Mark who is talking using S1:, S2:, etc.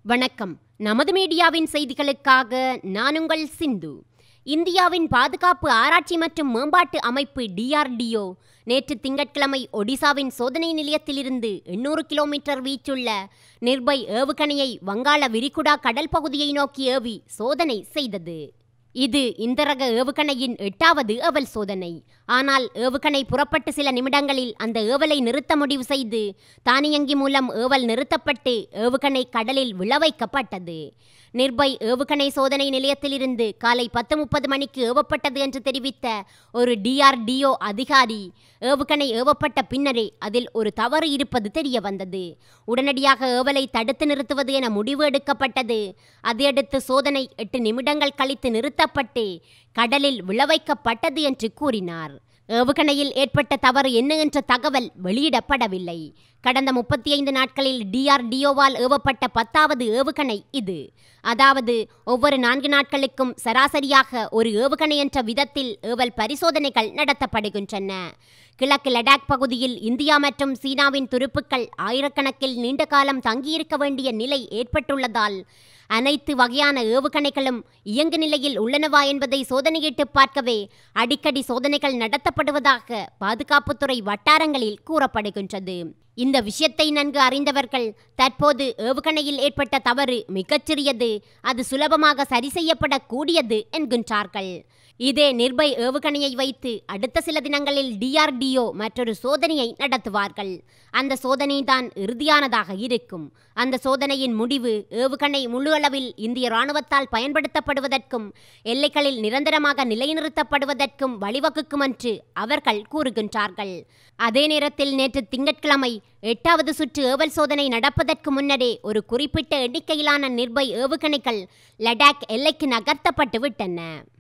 S1: வணக்கம் நமது மீடியாவின் செய்திகளுக்காக நான் உங்கள் சிந்து இந்தியாவின் பாதுகாப்பு ஆராய்ச்சி மற்றும் மேம்பாட்டு அமைப்பு டிஆர்டிஓ நேற்று திங்கட்கிழமை ஒடிசாவின் சோதனை நிலையத்திலிருந்து எண்ணூறு கிலோமீட்டர் வீச்சுள்ள நிர்பய் ஏவுகணையை வங்காள விரிகுடா கடல் பகுதியை நோக்கி ஏவி சோதனை செய்தது இது இந்த ரக ஏவுகணையின் எட்டாவது ஏவல் சோதனை ஆனால் ஏவுகணை புறப்பட்டு சில நிமிடங்களில் அந்த ஏவலை நிறுத்த முடிவு செய்து தானியங்கி மூலம் ஏவல் நிறுத்தப்பட்டு ஏவுகணை கடலில் விழவைக்கப்பட்டது நிர்பய் ஏவுகணை சோதனை நிலையத்திலிருந்து காலை பத்து முப்பது மணிக்கு ஏவப்பட்டது என்று தெரிவித்த ஒரு டிஆர்டிஓ அதிகாரி ஏவுகணை ஏவப்பட்ட பின்னரே அதில் ஒரு தவறு இருப்பது தெரிய வந்தது உடனடியாக ஏவலை தடுத்து நிறுத்துவது என முடிவு எடுக்கப்பட்டது அதையடுத்து சோதனை எட்டு நிமிடங்கள் கழித்து நிறுத்தப்பட்டு கடலில் விழவைக்கப்பட்டது என்று கூறினார் ஏவுகணையில் ஏற்பட்ட தவறு என்ன என்ற தகவல் வெளியிடப்படவில்லை கடந்த முப்பத்தி ஐந்து நாட்களில் டிஆர்டிஓவால் ஏவப்பட்ட பத்தாவது ஏவுகணை இது அதாவது ஒவ்வொரு நான்கு நாட்களுக்கும் சராசரியாக ஒரு ஏவுகணை என்ற விதத்தில் ஏவல் பரிசோதனைகள் நடத்தப்படுகின்றன கிழக்கு லடாக் பகுதியில் இந்தியா மற்றும் சீனாவின் துருப்புக்கள் ஆயிரக்கணக்கில் நீண்ட காலம் தங்கியிருக்க வேண்டிய நிலை ஏற்பட்டுள்ளதால் அனைத்து வகையான ஏவுகணைகளும் இயங்கு நிலையில் உள்ளனவா என்பதை சோதனையிட்டு பார்க்கவே அடிக்கடி சோதனைகள் நடத்தப்படுவதாக பாதுகாப்புத்துறை வட்டாரங்களில் கூறப்படுகின்றது இந்த விஷயத்தை நன்கு அறிந்தவர்கள் தற்போது ஏவுகணையில் ஏற்பட்ட தவறு மிகச்சிறியது அது சுலபமாக சரி செய்யப்படக்கூடியது என்கின்றார்கள் இதே நிர்பய் ஏவுகணையை வைத்து அடுத்த சில தினங்களில் டிஆர்டிஓ மற்றொரு சோதனையை நடத்துவார்கள் அந்த சோதனை தான் இறுதியானதாக இருக்கும் அந்த சோதனையின் முடிவு ஏவுகணை முழு அளவில் இந்திய ராணுவத்தால் பயன்படுத்தப்படுவதற்கும் எல்லைகளில் நிரந்தரமாக நிலைநிறுத்தப்படுவதற்கும் வழிவகுக்கும் என்று அவர்கள் கூறுகின்றார்கள் அதே நேரத்தில் நேற்று திங்கட்கிழமை எட்டாவது சுற்று ஏவல் சோதனை நடப்பதற்கு முன்னரே ஒரு குறிப்பிட்ட எண்ணிக்கையிலான நிர்பய் ஏவுகணைகள் லடாக் எல்லைக்கு நகர்த்தப்பட்டு விட்டன